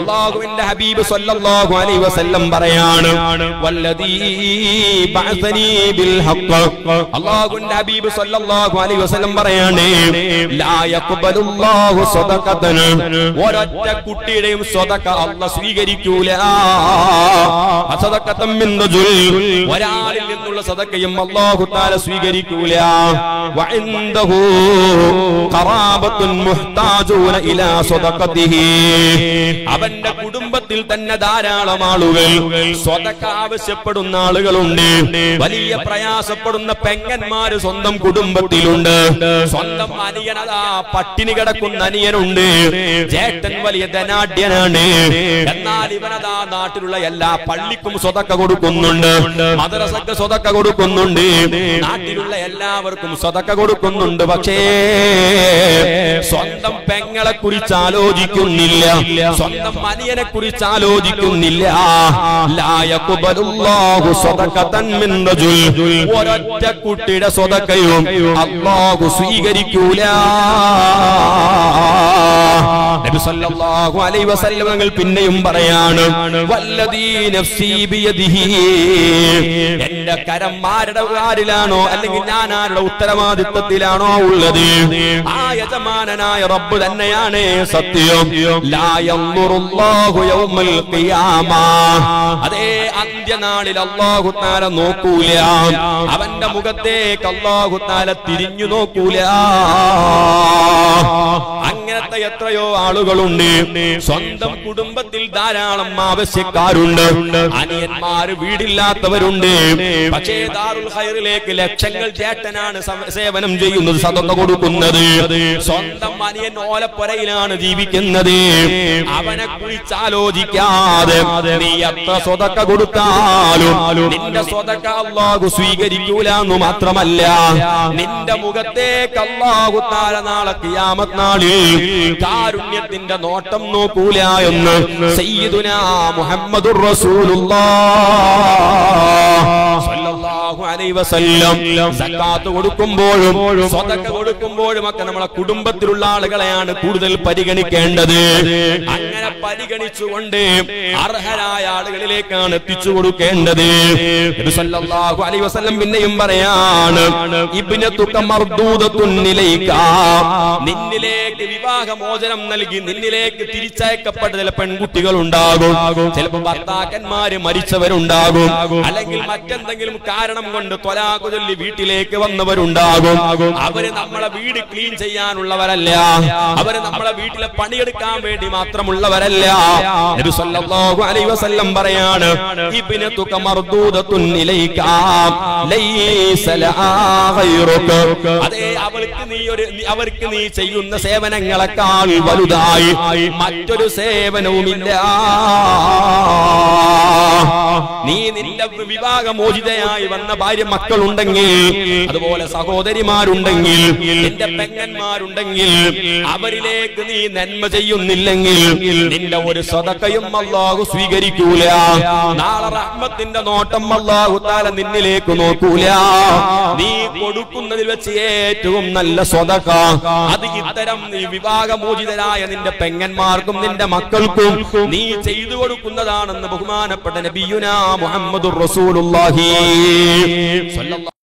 അള്ളാഹുവിന്റെ ഹബീബ് സല്ലല്ലാഹു അലൈഹി വസല്ലം പറയാണ് വല്ലദീ ബഅസനീ ബിൽ ഹഖ് അള്ളാഹുവിന്റെ ഹബീബ് സല്ലല്ലാഹു അലൈഹി വസല്ലം പറയാണ് ലാ യഖ്ബലുല്ലാഹു സദഖതൻ ഒരൊറ്റ കുട്ടിയുടെയും സ്വതക്ക അല്ല സ്വീകരിക്കൂല അസദഖതൻ മിൻ റജുൽ ഒരാളിൽ നിന്നുള്ള സദക്കയും അല്ലാഹു തആല സ്വീകരിക്കൂല വഇൻദഹു ഖറാബത്തുൻ മുഹ്താജൂന ഇലാ സദഖതിഹി അവന്റെ കുടുംബത്തിൽ തന്നെ ധാരാളം ആളുകൾ സ്വതക്ക ആവശ്യപ്പെടുന്ന ആളുകളുണ്ട് വലിയ പ്രയാസപ്പെടുന്ന പെങ്ങന്മാര് സ്വന്തം കുടുംബത്തിലുണ്ട് സ്വന്തം അനിയനതാ പട്ടിണി കിടക്കുന്ന അനിയനുണ്ട് ചേട്ടൻ വലിയ ധനാഢ്യനാണ് എന്നാൽ ഇവനതാ നാട്ടിലുള്ള എല്ലാ പള്ളിക്കും സ്വതക്ക കൊടുക്കുന്നുണ്ട് മദ്രസക്ക് സ്വതക്ക കൊടുക്കുന്നുണ്ട് നാട്ടിലുള്ള എല്ലാവർക്കും സ്വതക്ക കൊടുക്കുന്നുണ്ട് പക്ഷേ സ്വന്തം പെങ്ങളെ കുറിച്ച് ആലോചിക്കുന്നില്ല സ്വന്തം അനിയനെ കുറിച്ച് ആലോചിക്കുന്നില്ല ലാ യഖ്ബലുല്ലാഹു സ്വതഖതൻ മിൻ റജുൽ ഒരൊറ്റ കുട്ടിയുടെ സ്വതക്കയും അല്ലാഹു സ്വീകരിക്കൂല നബി സല്ലല്ലാഹു അലൈഹി വസല്ലം തങ്ങൾ പിന്നെയും പറയാണ് വല്ലദീ നഫ്സീ ബിയദിഹി എന്റെ കരം ആരുടെ ആരിലാണോ അല്ലെങ്കിൽ ഞാൻ ആരുടെ ഉത്തരവാദിത്വത്തിലാണോ ഉള്ളത് ആ യജമാനനായ റബ്ബ് തന്നെയാണ് സത്യം ലാ യൻദുറുല്ലാഹു യൗമൽ ഖിയാമ അതേ അന്ത്യനാളിൽ അല്ലാഹു തആല നോക്കൂല അവന്റെ മുഖത്തേക്ക് അല്ലാഹു തആല തിരിഞ്ഞു നോക്കൂല അങ്ങനത്തെ എത്രയോ ആളുകളുണ്ട് സ്വന്തം കുടുംബത്തിൽ ധാരാളം ആവശ്യക്കാരുണ്ട് അനിയന്മാര് വീടില്ലാത്തവരുണ്ട് പക്ഷേ ദാറുൽ ഖൈറിലേക്ക് ലക്ഷങ്ങൾ ചേട്ടനാണ് സമ- സേവനം ചെയ്യുന്നത് സതക്ക കൊടുക്കുന്നത് സ്വന്തം അനിയൻ ഓലപ്പുരയിലാണ് ജീവിക്കുന്നത് അവനെ കുറിച്ച് ആലോചിക്കാതെ നീ എത്ര സ്വതക്ക കൊടുത്താലും നിന്റെ സ്വതക്ക അള്ളാഹു സ്വീകരിക്കൂല എന്ന് മാത്രമല്ല നിന്റെ മുഖത്തേക്ക് അള്ളാഹു താര നാളെ കിയാമത്ത് നാളിൽ കാരുണ്യത്തിന്റെ നോട്ടം നോക്കൂല എന്ന് സയ്യിദുനാ മുഹമ്മദുർ റസൂലുള്ളാഹ് സ്വല്ലല്ലാഹു അലൈഹി വസല്ലം സക്കാത്ത് കൊടുക്കുമ്പോഴും സ്വതക്ക കൊടുക്കുമ്പോഴും ഒക്കെ നമ്മളെ കുടുംബത്തിലുള്ള ആളുകളെയാണ് കൂടുതൽ പരിഗണിക്കേണ്ടത് അങ്ങനെ പരിഗണിച്ചുകൊണ്ട് അർഹരായ ആളുകളിലേക്കാണ് എത്തിച്ചു കൊടുക്കേണ്ടത് നബി സല്ലല്ലാഹു അലൈഹി വസല്ലം പിന്നെയും പറയാണ് ഇബ്നതുക മർദൂദത്തുൻ ഇലൈക നിന്നിലേക്ക് വിവാഹമോചനം നൽകി നിന്നിലേക്ക് തിരിച്ചയക്കപ്പെട്ട ചില പെൺകുട്ടികൾ ഉണ്ടാകും ചിലപ്പോൾ ഭർത്താക്കന്മാര് മരിച്ചവരുണ്ടാകും അല്ലെങ്കിൽ മറ്റെന്തെങ്കിലും കാരണം കൊണ്ട് ത്വലാഖ് ചൊല്ലി വീട്ടിലേക്ക് വന്നവരുണ്ടാകും അവര് നമ്മളെ വീട് ക്ലീൻ ചെയ്യാനുള്ളവരല്ല അവര് നമ്മളെ വീട്ടിലെ പണിയെടുക്കാൻ വേണ്ടി മാത്രമുള്ളവരല്ല നബി സല്ലല്ലാഹു അലൈഹി വസല്ലം പറയാണ് ഇബ്നതുക മർദൂദത്തുൻ ഇലൈക ലൈസ ലഹാ ഗൈറുക അതേ അവൾക്ക് നീ ഒരു നീ- അവർക്ക് നീ ചെയ്യുന്ന സേവനങ്ങളെക്കാൾ വലുതായി മറ്റൊരു സേവനവുമില്ല നീ നിന്റെ വിവാഹമോചിതയായി വന്ന ഭാര്യ മക്കളുണ്ടെങ്കിൽ അതുപോലെ സഹോദരിമാരുണ്ടെങ്കിൽ നിന്റെ പെങ്ങന്മാരുണ്ടെങ്കിൽ അവരിലേക്ക് നീ നന്മ ചെയ്യുന്നില്ലെങ്കിൽ നിന്റെ ഒരു സദക്കയും അള്ളാഹു സ്വീകരിക്കൂല നാളെ റഹ്മത്തിന്റെ നോട്ടം അള്ളാഹു താല നിന്നിലേക്ക് നോക്കൂല നീ കൊടുക്കുന്നതിൽ വെച്ച് ഏറ്റവും നല്ല സ്വതക്ക അത് ഇത്തരം നീ വിവാഹമോചിതരായ നിന്റെ പെങ്ങന്മാർക്കും നിന്റെ മക്കൾക്കും നീ ചെയ്തു കൊടുക്കുന്നതാണെന്ന് ബഹുമാനപ്പെട്ട നബിയുന മുഹമ്മദുർ റസൂലുള്ളാഹി സ്വല്ലല്ലാഹു